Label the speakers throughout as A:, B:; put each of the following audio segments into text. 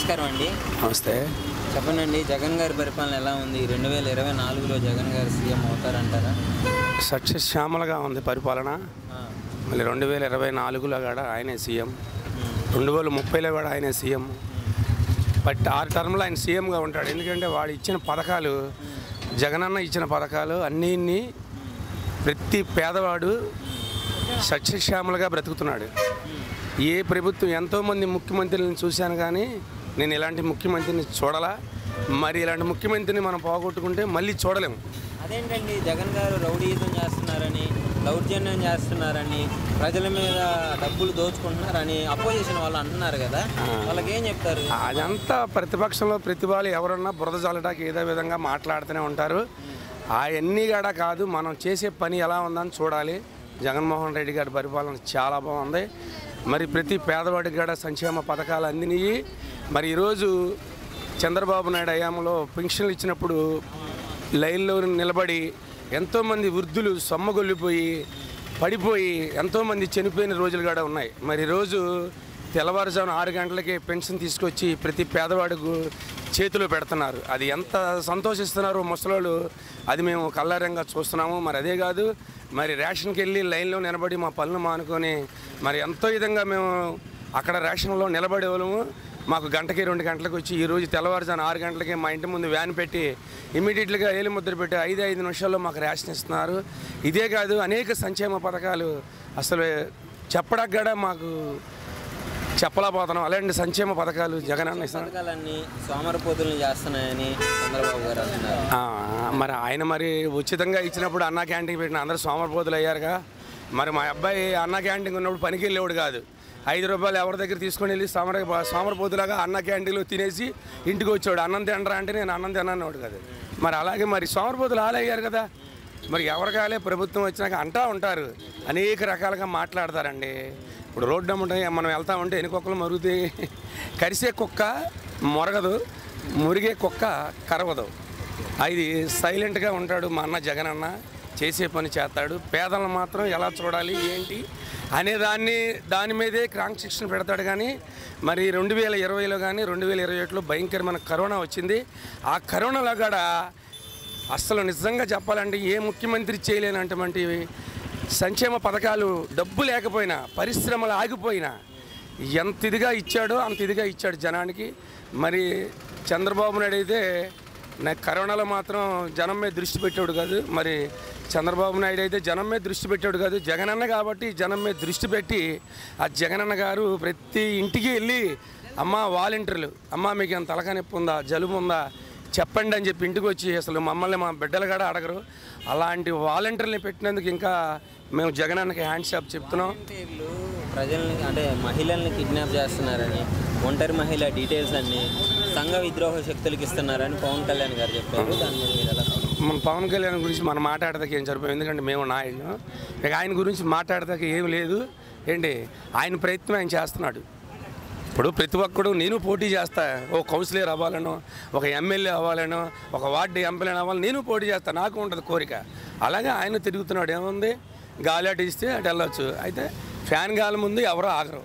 A: నమస్కారం అండి
B: నమస్తే
A: చెప్పండి జగన్ గారి పరిపాలన ఎలా ఉంది రెండు వేల ఇరవై నాలుగులో జగన్ గారు సీఎం అవుతారంటారా
B: సస్యశ్యామలగా ఉంది పరిపాలన
A: ఆ,
B: మళ్ళీ రెండు వేల ఇరవై నాలుగులో కూడా ఆయనే సీఎం రెండు వేల ముప్పైలో కూడా ఆయనే సీఎం బట్ ఆరు టర్మ్లో ఆయన సీఎంగా ఉంటాడు ఎందుకంటే వాడు ఇచ్చిన పథకాలు జగనన్న ఇచ్చిన పథకాలు అన్నీ ప్రతి పేదవాడు సస్యశ్యామలుగా బ్రతుకుతున్నాడు ఏ ప్రభుత్వం ఎంతోమంది ముఖ్యమంత్రులను చూశాను కానీ నేను ఇలాంటి ముఖ్యమంత్రిని చూడలా మరి ఇలాంటి ముఖ్యమంత్రిని మనం పోగొట్టుకుంటే మళ్ళీ చూడలేము
A: అదేంటండి జగన్ గారు రౌడీయుతం చేస్తున్నారని దౌర్జన్యం చేస్తున్నారని ప్రజల మీద డబ్బులు దోచుకుంటున్నారని అపోజిషన్ వాళ్ళు అంటున్నారు కదా వాళ్ళకి ఏం చెప్తారు
B: అదంతా ప్రతిపక్షంలో ప్రతిభాలు ఎవరన్నా బురద జల్లడానికి ఏదో విధంగా మాట్లాడుతూనే ఉంటారు అవన్నీ కూడా కాదు మనం చేసే పని ఎలా ఉందని చూడాలి జగన్మోహన్ రెడ్డి గారి పరిపాలన చాలా బాగుంది మరి ప్రతి పేదవాడికి కూడా సంక్షేమ పథకాలు అందినాయి మరి ఈరోజు చంద్రబాబు నాయుడు హయాంలో పెన్షన్లు ఇచ్చినప్పుడు లైన్లో నిలబడి ఎంతోమంది వృద్ధులు సొమ్మగొల్లిపోయి పడిపోయి ఎంతోమంది చనిపోయిన రోజులు కూడా ఉన్నాయి మరి ఈరోజు తెల్లవారుజామున ఆరు గంటలకే పెన్షన్ తీసుకొచ్చి ప్రతి పేదవాడికి చేతిలో పెడుతున్నారు అది ఎంత సంతోషిస్తున్నారో ముసలోళ్ళు అది మేము కల్లారంగా చూస్తున్నాము మరి అదే కాదు మరి రేషన్కి వెళ్ళి లైన్లో నిలబడి మా పనులు మానుకొని మరి ఎంతో విధంగా మేము అక్కడ రేషన్లో నిలబడే వాళ్ళము మాకు గంటకి రెండు గంటలకు వచ్చి ఈ రోజు తెల్లవారుజామున ఆరు గంటలకి మా ఇంటి ముందు వ్యాన్ పెట్టి ఇమీడియట్గా ఏలి ముద్ర పెట్టి ఐదు ఐదు నిమిషాల్లో మాకు రేషన్ ఇస్తున్నారు ఇదే కాదు అనేక సంక్షేమ పథకాలు అసలు చెప్పడానికి కూడా మాకు చెప్పలేకపోతున్నాం అలాంటి సంక్షేమ పథకాలు జగన్ అన్న ఇస్తున్నారు
A: పథకాలన్నీ సోమరపోతులను చేస్తున్నాయని చంద్రబాబు గారు అంటున్నారు
B: ఆ, మరి ఆయన మరి ఉచితంగా ఇచ్చినప్పుడు అన్నా క్యాంటీన్ పెట్టిన అందరూ సోమరిపోతులు అయ్యారుగా మరి మా అబ్బాయి అన్నా క్యాంటీన్ ఉన్నప్పుడు పనికి వెళ్ళేవాడు కాదు ఐదు రూపాయలు ఎవరి దగ్గర తీసుకొని వెళ్ళి సోమర సోమరిపోతులాగా అన్న క్యాంటీన్లో తినేసి ఇంటికి వచ్చాడు అన్నం తినరా అంటే నేను అన్నం తిన్నాను కాదు మరి అలాగే మరి సోమరిపోతులు ఆలయ్యారు కదా మరి ఎవరికాలే ప్రభుత్వం వచ్చినాక అంటా ఉంటారు అనేక రకాలుగా మాట్లాడతారండి ఇప్పుడు రోడ్డు అమ్ముంటే మనం వెళ్తా ఉంటే ఎన్ని కుక్కలు మరుగుతాయి కరిసే కుక్క మొరగదు మురిగే కుక్క కరవదు అది సైలెంట్గా ఉంటాడు మా అన్న జగన్ అన్న చేసే పని చేస్తాడు పేదలను మాత్రం ఎలా చూడాలి ఏంటి అనే దాన్ని దాని మీదే క్రాంక్ శిక్షణ పెడతాడు కానీ మరి రెండు వేల ఇరవైలో కానీ రెండు వేల ఇరవై ఒకటిలో భయంకరమైన కరోనా వచ్చింది ఆ కరోనాలో కూడా అసలు నిజంగా చెప్పాలంటే ఏ ముఖ్యమంత్రి చేయలేనటువంటి సంక్షేమ పథకాలు డబ్బు లేకపోయినా పరిశ్రమలు ఆగిపోయినా ఎంత ఇదిగా ఇచ్చాడో అంత ఇదిగా ఇచ్చాడు జనానికి మరి చంద్రబాబు నాయుడు అయితే నాకు కరోనాలో మాత్రం జనం మీద దృష్టి పెట్టాడు కాదు మరి చంద్రబాబు నాయుడు అయితే జనం మీద దృష్టి పెట్టాడు కాదు జగనన్న కాబట్టి జనం మీద దృష్టి పెట్టి ఆ జగనన్న గారు ప్రతి ఇంటికి వెళ్ళి అమ్మ వాలంటీర్లు అమ్మ మీకు ఎంత తలకాయ నొప్పి ఉందా జలుబు ఉందా చెప్పండి అని చెప్పి ఇంటికి వచ్చి అసలు మమ్మల్ని మా బిడ్డలు కూడా అడగరు అలాంటి వాలంటీర్ని పెట్టినందుకు ఇంకా మేము జగనన్నకి హ్యాండ్ షాప్ చెప్తున్నాం
A: వాలంటీర్లు ప్రజల్ని అంటే మహిళల్ని కిడ్నాప్ చేస్తున్నారని ఒంటరి మహిళ డీటెయిల్స్ అన్ని సంఘ విద్రోహ శక్తులకు ఇస్తున్నారని పవన్ కళ్యాణ్ గారు చెప్పారు దాని మీద మీరు ఎలా
B: మన పవన్ కళ్యాణ్ గురించి మనం మాట్లాడదాక ఏం సరిపోయింది ఎందుకంటే మేము నాయుడు ఇక ఆయన గురించి మాట్లాడదాక ఏం లేదు ఏంటి ఆయన ప్రయత్నం ఆయన చేస్తున్నాడు ఇప్పుడు ప్రతి ఒక్కడు నేను పోటీ చేస్తా ఓ కౌన్సిలర్ అవ్వాలనో ఒక ఎమ్మెల్యే అవ్వాలనో ఒక వార్డు ఎంపీలైన అవ్వాలి నేను పోటీ చేస్తా నాకు ఉంటుంది కోరిక అలాగే ఆయన తిరుగుతున్నాడు ఏముంది గాలి అటు ఇస్తే అటు వెళ్ళొచ్చు అయితే ఫ్యాన్ గాలి ముందు ఎవరో ఆగరు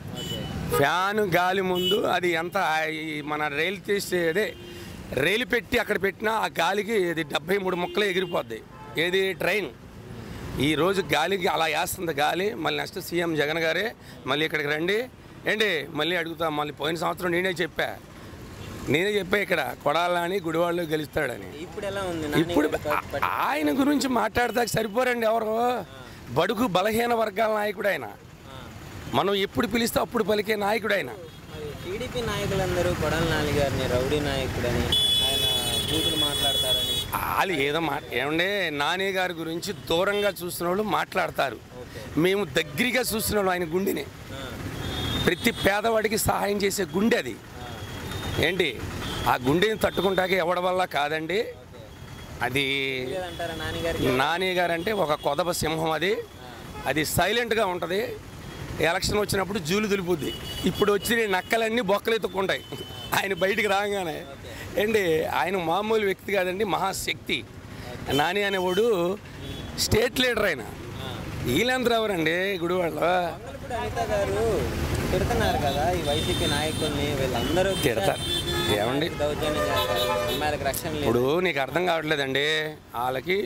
B: ఫ్యాన్ గాలి ముందు అది ఎంత ఈ మన రైలు తీస్తే అదే రైలు పెట్టి అక్కడ పెట్టినా ఆ గాలికి ఇది డెబ్బై మూడు ముక్కలు ఎగిరిపోద్ది ఏది ట్రైన్ ఈ రోజు గాలికి అలా వేస్తుంది గాలి మళ్ళీ నెక్స్ట్ సీఎం జగన్ గారే మళ్ళీ ఇక్కడికి రండి ఏంటి మళ్ళీ అడుగుతా మళ్ళీ పోయిన సంవత్సరం నేనే చెప్పా నేనే చెప్పా ఇక్కడ కొడాలని గుడివాళ్ళు గెలుస్తాడని
A: ఇప్పుడు ఎలా ఉంది నాని
B: ఇప్పుడు
A: గారి ప- ప-
B: ఆ- ఆయన గురించి మాట్లాడదాక సరిపోరండి ఎవరు బడుగు బలహీన వర్గాల నాయకుడు ఆయన
A: ఆ.
B: మనం ఎప్పుడు పిలిస్తే అప్పుడు పలికే నాయకుడు ఆయన
A: మరి టీడీపీ నాయకులందరూ కొడాల నాని గారిని రౌడీ నాయకుడని ఆయన కూతురు మాట్లాడతారని
B: వాళ్ళు ఏదో మా ఏమండే నాని గారి గురించి దూరంగా చూస్తున్న వాళ్ళు మాట్లాడతారు మేము దగ్గరగా చూస్తున్న వాళ్ళు ఆయన గుండెని
A: ఆ,
B: ప్రతి పేదవాడికి సహాయం చేసే గుండె అది ఏంటి ఆ గుండెని తట్టుకుంటాకే ఎవడ వల్ల కాదండి అది
A: లేదంటారా నాని గారికి
B: నాని గారు అంటే ఒక కొదవ సింహం అది అది సైలెంట్గా ఉంటుంది ఎలక్షన్ వచ్చినప్పుడు జూలు దులుపుద్ది ఇప్పుడు వచ్చిన నక్కలన్నీ బొక్కలు ఎత్తుక్కుంటాయి ఆయన బయటికి రాగానే ఏంటి ఆయన మామూలు వ్యక్తి కాదండి మహాశక్తి నాని అనేవాడు స్టేట్ లీడర్ ఆయన వీళ్ళందరూ ఎవరండి గుడివాళ్ళు
A: మంగళపూడి అనిత గారు తిడుతున్నారు కదా ఈ వైసీపీ నాయకుల్ని వీళ్ళందరూ
B: తిడతారు. ఏమండి?
A: దౌర్జన్యం చేస్తారు అమ్మాయిలకు రక్షణ లేదు
B: ఇప్పుడు నీకు అర్థం కావట్లేదండి వాళ్ళకి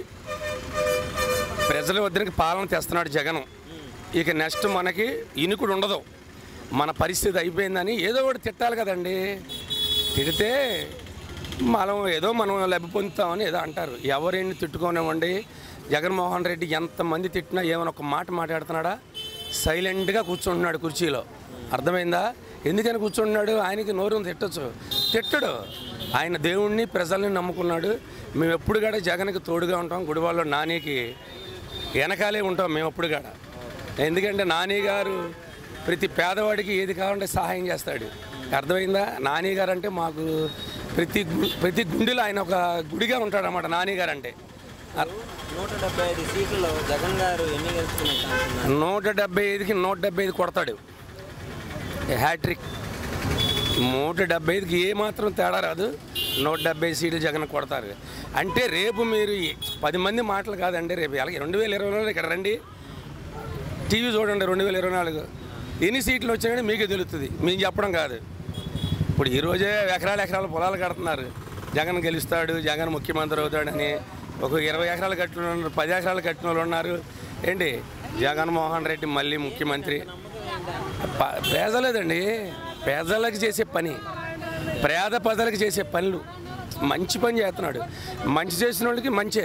B: ప్రజల వద్దరికి పాలన తెస్తున్నాడు జగన్ ఇక నెక్స్ట్ మనకి ఇనుకుడు ఉండదు మన పరిస్థితి అయిపోయిందని ఏదో ఒకటి తిట్టాలి కదండి తిడితే మనం ఏదో మనం లబ్ధి పొందుతామని ఏదో అంటారు ఎవరిని తిట్టుకోనివ్వండి జగన్మోహన్ రెడ్డి ఎంతమంది తిట్టినా ఏమైనా ఒక మాట మాట్లాడుతున్నాడా సైలెంట్గా కూర్చుంటున్నాడు కుర్చీలో అర్థమైందా ఎందుకని కూర్చుంటున్నాడు ఆయనకి నోరు తిట్టచ్చు తిట్టడు ఆయన దేవుణ్ణి ప్రజల్ని నమ్ముకున్నాడు మేము ఎప్పుడు కూడా జగన్కి తోడుగా ఉంటాం గుడివాళ్ళలో నానికి వెనకాలే ఉంటాం మేము ఎప్పుడు కూడా ఎందుకంటే నాని గారు ప్రతి పేదవాడికి ఏది కావాలంటే సహాయం చేస్తాడు అర్థమైందా నాని గారు అంటే మాకు ప్రతి గు- ప్రతి గుండెలో ఆయన ఒక గుడిగా ఉంటాడు అన్నమాట నాని గారు అంటే అర్-
A: నూట డెబ్బై ఐదు సీట్లలో జగన్ గారు ఎన్ని గెలుచుకునే ఛాన్స్ ఉంది
B: నూట డెబ్బై ఐదుకి నూట డెబ్బై ఐదు కొడతాడు హ్యాట్రిక్ నూట డెబ్బై ఐదుకి ఏ మాత్రం తేడా రాదు నూట డెబ్బై సీట్లు జగన్ కొడతారు అంటే రేపు మీరు ఈ పది మంది మాటలు కాదండి రేపు అలాగే రెండు వేల ఇరవై నాలుగు ఇక్కడ రండి టీవీ చూడండి రెండు వేల ఇరవై నాలుగు ఎన్ని సీట్లు వచ్చాయని మీకే తెలుస్తుంది మేము చెప్పడం కాదు ఇప్పుడు ఈరోజే ఎకరాల ఎకరాల పొలాలు కడుతున్నారు జగన్ గెలుస్తాడు జగన్ ముఖ్యమంత్రి అవుతాడని ఒక ఇరవై ఎకరాలు కట్టిన వాళ్ళు ఉన్నారు, పది ఎకరాలు కట్టిన వాళ్ళు ఉన్నారు ఏంటి జగన్మోహన్ రెడ్డి మళ్ళీ ముఖ్యమంత్రి ప- పేదలేదండి పేదలకు చేసే పని పేద ప్రజలకు చేసే పనులు మంచి పని చేస్తున్నాడు మంచి చేసిన వాళ్ళకి మంచే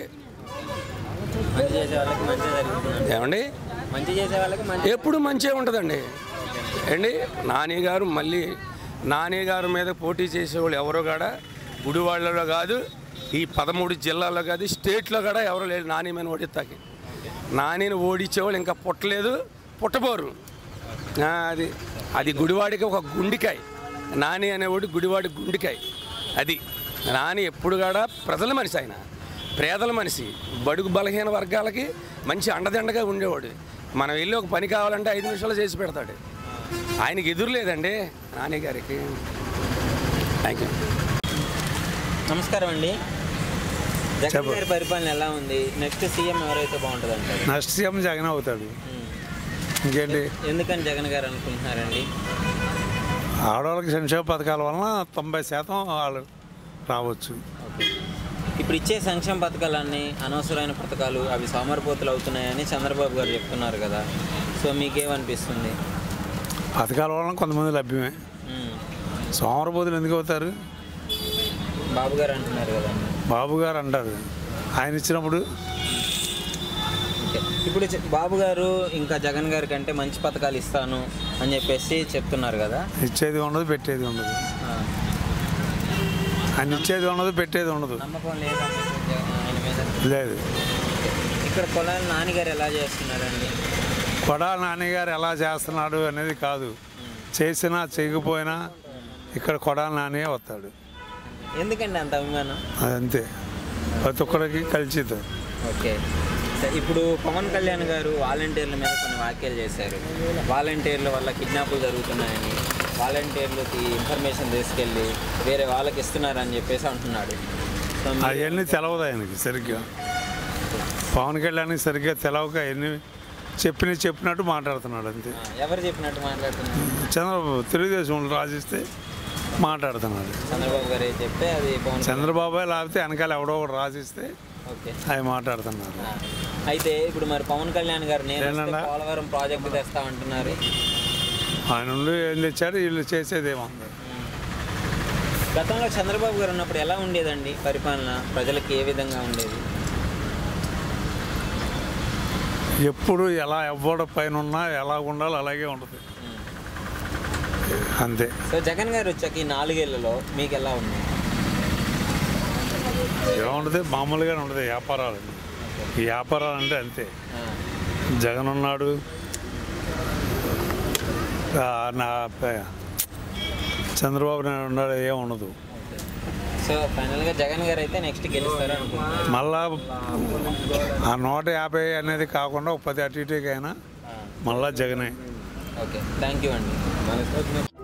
A: మంచి చేసే వాళ్ళకి మంచి జరుగుతుంది
B: ఏమండి
A: మంచి చేసే వాళ్ళకి మంచి
B: ఎప్పుడు మంచిగా ఉంటుందండి ఏండి నాని గారు మళ్ళీ నాని గారి మీద పోటీ చేసేవాళ్ళు ఎవరో కూడా గుడివాళ్ళలో కాదు ఈ పదమూడు జిల్లాల్లో కాదు స్టేట్లో కూడా ఎవరు లేరు నాని మీద ఓడిస్తాకి నానిని ఓడించేవాళ్ళు ఇంకా పుట్టలేదు పుట్టబోరు ఆ, అది అది గుడివాడికి ఒక గుండికాయ నాని అనేవాడు గుడివాడి గుండికాయ అది నాని ఎప్పుడు కూడా ప్రజల మనిషి ఆయన పేదల మనిషి బడుగు బలహీన వర్గాలకి మంచి అండదండగా ఉండేవాడు మనం వెళ్ళి ఒక పని కావాలంటే ఐదు నిమిషాలు చేసి పెడతాడు ఆయనకి ఎదురు లేదండి నాని గారికి థ్యాంక్ యూ
A: నమస్కారం అండి జగన్ గారి పరిపాలన ఎలా ఉంది నెక్స్ట్ సీఎం ఎవరైతే బాగుంటుంది అంటారు
C: నెక్స్ట్ సీఎం జగన్ అవుతాడు ఇంకేంటి
A: ఎందుకని జగన్ గారు అనుకుంటున్నారండి
C: ఆడవాళ్ళకి సంక్షేమ పథకాల వలన తొంభై శాతం వాళ్ళు రావచ్చు
A: ఓకే. ఇప్పుడు ఇచ్చే సంక్షేమ పథకాలన్నీ అనవసరమైన పథకాలు అవి సోమరిపోతులు అవుతున్నాయని చంద్రబాబు గారు చెప్తున్నారు కదా సో మీకేమనిపిస్తుంది
C: పథకాల వలన కొంతమంది లభ్యమే
A: ఉమ్.
C: సోమరబోధులు ఎందుకు అవుతారు
A: బాబు గారు అంటున్నారు కదా
C: బాబు గారు అంటారు ఆయన ఇచ్చినప్పుడు
A: ఓకే. ఇప్పుడు చె- బాబు గారు ఇంకా జగన్ గారి కంటే మంచి పథకాలు ఇస్తాను అని చెప్పేసి చెప్తున్నారు కదా
C: ఇచ్చేది ఉండదు పెట్టేది ఉండదు
A: ఆ.
C: ఆయన ఇచ్చేది ఉండదు పెట్టేది ఉండదు
A: నమ్మకం లేదా మీకు జగన్ ఆయన మీద
C: లేదు
A: ఇక్కడ పొలాల నాన్నగారు ఎలా చేస్తున్నారండి
C: కొడా నాన్నగారు ఎలా చేస్తున్నాడు అనేది కాదు చేసినా చేయకపోయినా ఇక్కడ కొడా నానే వస్తాడు
A: ఎందుకండి అంత అభిమానం
C: అదంతే ప్రతి ఒక్కరికి కలిసిద్దాం
A: ఓకే సరే, ఇప్పుడు పవన్ కళ్యాణ్ గారు వాలంటీర్ల మీద కొన్ని వ్యాఖ్యలు చేశారు వాలంటీర్ల వల్ల కిడ్నాపులు జరుగుతున్నాయని వాలంటీర్లకి ఇన్ఫర్మేషన్ తీసుకెళ్ళి వేరే వాళ్ళకి ఇస్తున్నారని చెప్పేసి అంటున్నాడు సో మీరు-
C: అవన్నీ తెలవదు ఆయనకి సరిగ్గా పవన్ కళ్యాణ్కి సరిగ్గా తెలవక అవన్నీ చెప్పిన చెప్పినట్టు మాట్లాడుతున్నాడు అంతే
A: ఆ, ఎవరు చెప్పినట్టు మాట్లాడుతున్నారు
C: చంద్రబాబు తెలుగుదేశం రాసిస్తే మాట్లాడుతున్నాడు
A: చంద్రబాబు గారు ఏది చెప్తే అది పవన్ కళ్యాణ్.
C: చంద్రబాబు లేకపోతే వెనకాల ఎవడో ఒకడు రాసిస్తే
A: ఓకే
C: అవి మాట్లాడుతున్నారు
A: ఆ, అయితే ఇప్పుడు మరి పవన్ కళ్యాణ్ గారు నేను వస్తే
C: ఏంటన్నా?
A: పోలవరం ప్రాజెక్టు తెస్తా అంటున్నారు
C: ఆయన నుండి ఏం తెచ్చాడు వీళ్ళు చేసేదేమో
A: గతంలో చంద్రబాబు గారు ఉన్నప్పుడు ఎలా ఉండేదండి పరిపాలన ప్రజలకు ఏ విధంగా ఉండేది
C: ఎప్పుడు ఎలా ఎవ్వడ పైన ఉన్నా ఎలా ఉండాలో అలాగే ఉంటుంది అంతే
A: సో జగన్ గారు వచ్చాక ఈ నాలుగేళ్లలో మీకు ఎలా ఉంది
C: ఎలా ఉంటుంది మామూలుగానే ఉంటుంది వ్యాపారాలు ఈ వ్యాపారాలు అంటే అంతే
A: ఆ,
C: జగన్ ఉన్నాడు ఆ, నా ప- చంద్రబాబు నాయుడు ఉన్నాడు ఏం ఉండదు
A: సో ఫైనల్గా జగన్ గారు అయితే నెక్స్ట్ గెలుస్తారు అనుకుంటున్నారు
C: మళ్ళా ఆ నూట యాభై అనేది కాకుండా ఒక పది అటు ఇటుకైనా మళ్ళా జగనే
A: ఓకే థ్యాంక్ యూ అండి